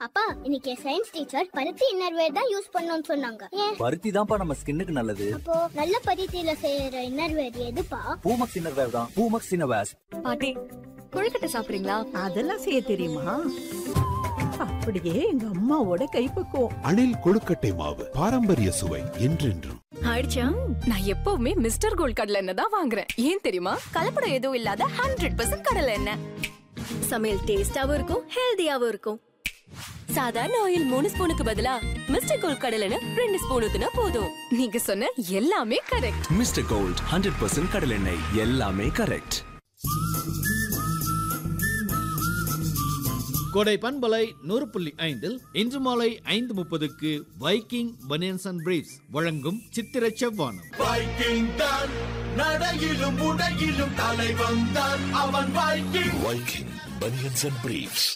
அப்பா இன்னைக்கு science teacher பருத்தி இன்னர்வேர் தான் யூஸ் பண்ணணும்னு சொன்னாங்க ஏன் பருத்தி தான்ப்பா நம்ம ஸ்கின்னுக்கு நல்லது அப்போ நல்ல பருத்தியில செய்யற இன்னர்வேர் எதுப்பா பூமக்ஸ் இன்னர்வேர் தான் பூமக்ஸ் இன்னர்வேர்ஸ் பாட்டி கொழுக்கட்டை சாப்பிடுறீங்களா அதெல்லாம் செய்ய தெரியுமா அப்படியே எங்க அம்மாவோட கைப்பக்குவம் அணில் கொழுக்கட்டை மாவு பாரம்பரிய சுவை என்றென்றும் ஆயிடுச்சா நான் எப்பவுமே மிஸ்டர் கோல்ட் கடலை எண்ணெய் தான் வாங்குறேன் ஏன் தெரியுமா கலப்படம் எதுவும் இல்லாத ஹண்ட்ரட் பர்சன்ட் கடலை எண்ணெய் சமையல் டேஸ்டாவும் இருக்கும் ஹெல்தியாவும் இருக்கும் சாதாரண ஆயில் மூணு ஸ்பூனுக்கு பதிலா மிஸ்டர் கோல்ட் கடலை எண்ணெய் ரெண்டு ஸ்பூன் ஊத்துனா போதும் நீங்க சொன்ன எல்லாமே correct mister gold hundred percent கடலெண்ணெய் எல்லாமே கரெக்ட் கோடை பண்பலை நூறு புள்ளி ஐந்தில் இன்று மாலை ஐந்து முப்பதுக்கு வைக்கிங் பனியன்ஸ் அண்ட் பிரீஃப்ஸ் வழங்கும் சித்திர செவ்வானம் வைக்கிங் தான் நடையிலும் உடையிலும் தலைவன் தான் அவன் Viking Viking banians and briefs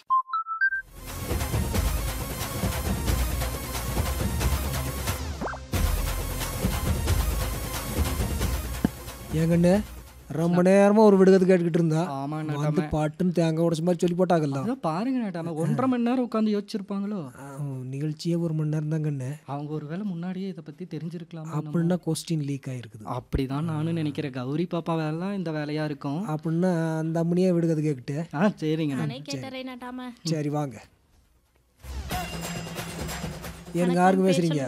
ஏங்கண்ணே ரொம்ப நேரமா ஒரு விடுகதை கேட்டுக்கிட்டு இருந்தா ஆமா வந்து நட்டாம பாட்டுன்னு தேங்காய் உடைச்ச மாதிரி சொல்லி போட்டாங்கல்ல அதான் பாருங்க நட்டாம ஒன்றரை மணி நேரம் உட்காந்து யோசிச்சிருப்பாங்களோ நிகழ்ச்சியே ஒரு மணி நேரம் தாங்கண்ணே அவங்க ஒருவேளை முன்னாடியே இதை பத்தி தெரிஞ்சிருக்கலாம் அப்படின்னா கொஸ்டின் லீக் ஆயிருக்குது அப்படிதான் நானும் நினைக்கிறேன் கௌரி பாப்பா வேலை இந்த வேலையா இருக்கும் அப்படின்னா அந்த அம்மனியே விடுகதை கேட்டுட்டு ஆ சரிங்க கேட்டறே நட்டாம சரி வாங்க எனக்கு யாருக்கு பேசுறீங்க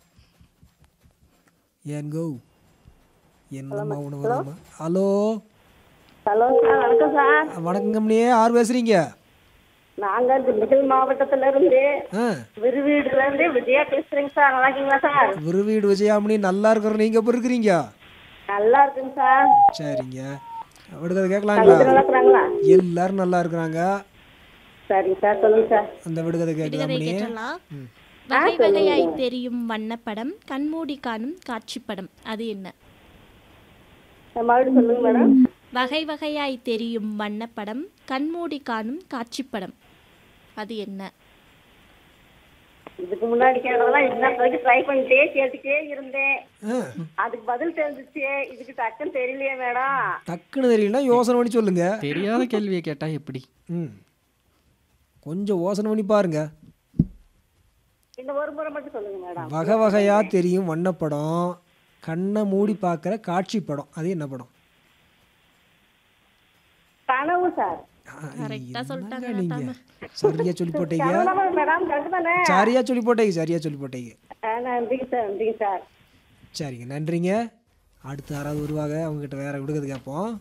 ஏன் கோ என்னம்மா உணவுதாம்மா ஹலோ ஹலோ சார் வணக்கம் சார் வணக்கங்கம்னியே யார் பேசுறீங்க நாங்க திண்டுக்கல் மாவட்டத்துல இருந்து ஆ விருவீடுல இருந்து விஜயா பேசுறேங்க சார் நல்லா இருக்கீங்களா சார் விருவீடு விஜயாமணி நல்லா இருக்கிறோம் நீங்க எப்படி இருக்கிறீங்க நல்லா இருக்குங்க சார் சரிங்க விடுகதை தங்கச்சி கேட்கலாங்களா நல்லா இருக்கிறாங்களா எல்லாரும் நல்லா இருக்கிறாங்க சரிங்க சார் சொல்லுங்க சார் அந்த விடுகதை கேட்கலாமணி வகை வகையாய் தெரியும் வண்ணப்படம் கண்மூடி காணும் காட்சிப்படம் அது என்ன மறுபடியும் சொல்லுங்க மேடம் வகை வகையாய் தெரியும் வண்ணப்படம் கண்மூடி காணும் காட்சிப்படம் அது என்ன இதுக்கு முன்னாடி கேட்டதெல்லாம் இன்னும் வரைக்கும் ட்ரை பண்ணிட்டே கேட்டுட்டே இருந்தேன் ஆ, அதுக்கு பதில் தெரிஞ்சிச்சு இதுக்கு டக்குன்னு தெரியலையே மேடம் டக்குன்னு தெரியலனா யோசனை பண்ணி சொல்லுங்க தெரியாத கேள்வியை கேட்டா எப்படி ம் கொஞ்சம் யோசனை பண்ணி பாருங்க இந்த ஒரு முறை மட்டும் சொல்லுங்க மேடம் வகை வகையா தெரியும் வண்ணப்படம் கண்ணை மூடி பார்க்குற காட்சி படம் அது என்ன படம் கனவு சார் கரெக்டா சொல்லிட்டாங்க நீங்க நட்டாம சரியா சொல்லி போட்டீங்க கனவு மேடம் கரெக்ட் தானே சரியா சொல்லி போட்டீங்க சரியா சொல்லி போட்டீங்க ஆ, நன்றிங்க சார் நன்றிங்க சார் சரிங்க நன்றிங்க அடுத்து யாராவது வருவாங்க அவங்ககிட்ட வேற விடுகிறது கேட்போம்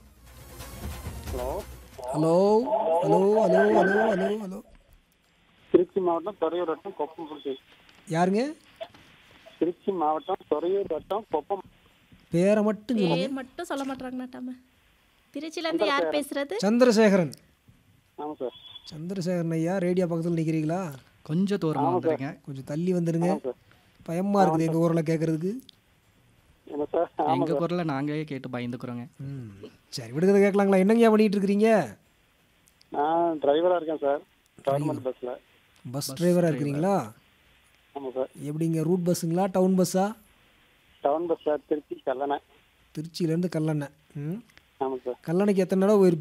hello hello hello hello hello hello Trichy மாவட்டம் துறையூர் வட்டம் கொப்பம்பட்டி யாருங்க திருச்சி மாவட்டம் துறையூர் வட்டம் கொப்பம் பேரை மட்டும் சொல்லுங்க பேர் மட்டும் சொல்ல மாட்டாங்க நட்டாம திருச்சில இருந்து யார் பேசுறது சந்திரசேகரன் ஆமாம் சார் சந்திரசேகரன் ஐயா ரேடியோ பக்கத்தில் நிற்கிறீங்களா கொஞ்சம் தூரமா வந்துருங்க கொஞ்சம் தள்ளி வந்துருங்க சார் பயமா இருக்குது எங்கள் ஊரில் கேட்குறதுக்கு என்ன சார் எங்க குரலை நாங்களே கேட்டு பயந்துக்கிறோங்க ம் சரி விடுதலை கேட்கலாங்களா என்னங்கய்யா பண்ணிட்டு இருக்கிறீங்க நான் டிரைவராக இருக்கேன் சார் கவர்மெண்ட் பஸ்ஸில் பஸ் டிரைவராக இருக்கிறீங்களா ஆமாம் சார் எப்படிங்க ரூட் பஸ்ஸுங்களா டவுன் பஸ்ஸா town bus sir Trichy Kallanai திருச்சியிலேருந்து கல்லணை ம் ஆமாம் சார் கல்லணைக்கு எத்தனை தடவை போயிருப்பீங்க